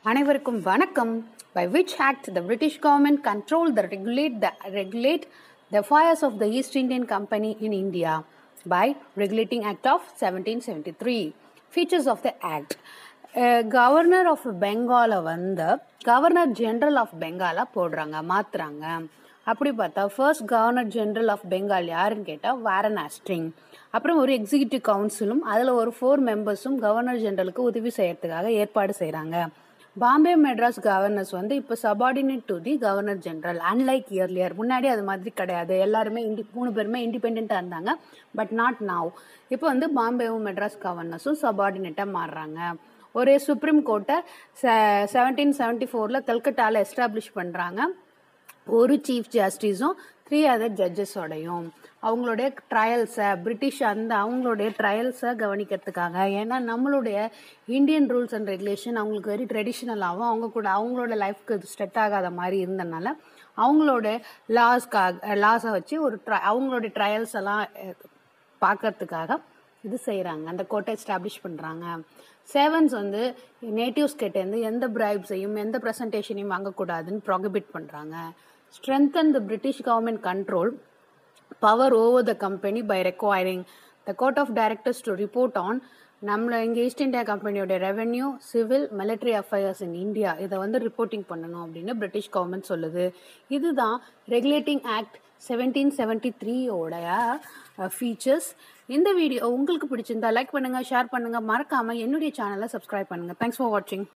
அனைவருக்கும் வணக்கம் by which act the British government controlled the regulate the regulate the affairs of the East Indian Company in India by Regulating Act of 1773 features of the act governor of பெங்காலை வந்து governor general of பெங்காலா போடுறாங்க மாத்துறாங்க அப்படி பார்த்தா first governor general of Bengal யாருன்னு கேட்டால் Warren ஆஸ்ட்ரிங் அப்புறம் ஒரு எக்ஸிக்யூட்டிவ் கவுன்சிலும் அதில் ஒரு ஃபோர் மெம்பர்ஸும் கவர்னர் ஜெனரலுக்கு உதவி செய்யறதுக்காக ஏற்பாடு செய்கிறாங்க பாம்பே மெட்ராஸ் கவர்னர்ஸ் வந்து இப்போ subordinate to the governor general unlike earlier முன்னாடி அது மாதிரி கிடையாது எல்லாருமே இண்டி மூணு பேருமே இண்டிபெண்ட்டாக இருந்தாங்க பட் நாட் நாவ் இப்போ வந்து பாம்பேவும் மெட்ராஸ் கவர்னர்ஸும் சபார்டினேட்டாக மாறுறாங்க ஒரு சுப்ரீம் கோர்ட்டை செவன்டீன் செவன்ட்டி ஃபோரில் கல்கட்டாவில் எஸ்டாப்ளிஷ் பண்ணுறாங்க ஒரு சீஃப் ஜஸ்டிஸும் த்ரீ அதர் ஜட்ஜஸோடையும் அவங்களுடைய ட்ரையல்ஸை பிரிட்டிஷ் அந்த அவங்களுடைய ட்ரையல்ஸை கவனிக்கிறதுக்காக ஏன்னா நம்மளுடைய இந்தியன் ரூல்ஸ் அண்ட் ரெகுலேஷன் அவங்களுக்கு வெரி ட்ரெடிஷ்னலாகவும் அவங்க கூட அவங்களோட லைஃப்க்கு ஸ்டெட் ஆகாத மாதிரி இருந்தனால அவங்களோட லாஸ்க்காக லாஸை வச்சு ஒரு ட்ரை அவங்களுடைய ட்ரையல்ஸ் எல்லாம் பார்க்கறதுக்காக இது செய்கிறாங்க அந்த கோர்ட்டை எஸ்டாப்ளிஷ் பண்ணுறாங்க செவன்ஸ் வந்து நேட்டிவ்ஸ் கிட்டேருந்து எந்த பிரைப்ஸையும் எந்த ப்ரெசன்டேஷனையும் வாங்கக்கூடாதுன்னு ப்ராகிபிட் பண்ணுறாங்க strengthen the British government control power over the company by requiring the court of directors to report on நம்மள இங்கே ஈஸ்ட் இந்தியா கம்பெனியோட revenue civil military affairs in India இதை வந்து ரிப்போர்ட்டிங் பண்ணணும் அப்படின்னு பிரிட்டிஷ் கவர்மெண்ட் சொல்லுது இதுதான் ரெகுலேட்டிங் ஆக்ட் செவன்டீன் செவன்டி த்ரீயோடைய ஃபீச்சர்ஸ் இந்த வீடியோ உங்களுக்கு பிடிச்சிருந்தா லைக் பண்ணுங்கள் ஷேர் பண்ணுங்கள் மறக்காமல் என்னுடைய சேனலை சப்ஸ்கிரைப் பண்ணுங்கள் தேங்க்ஸ் ஃபார் வாட்சிங்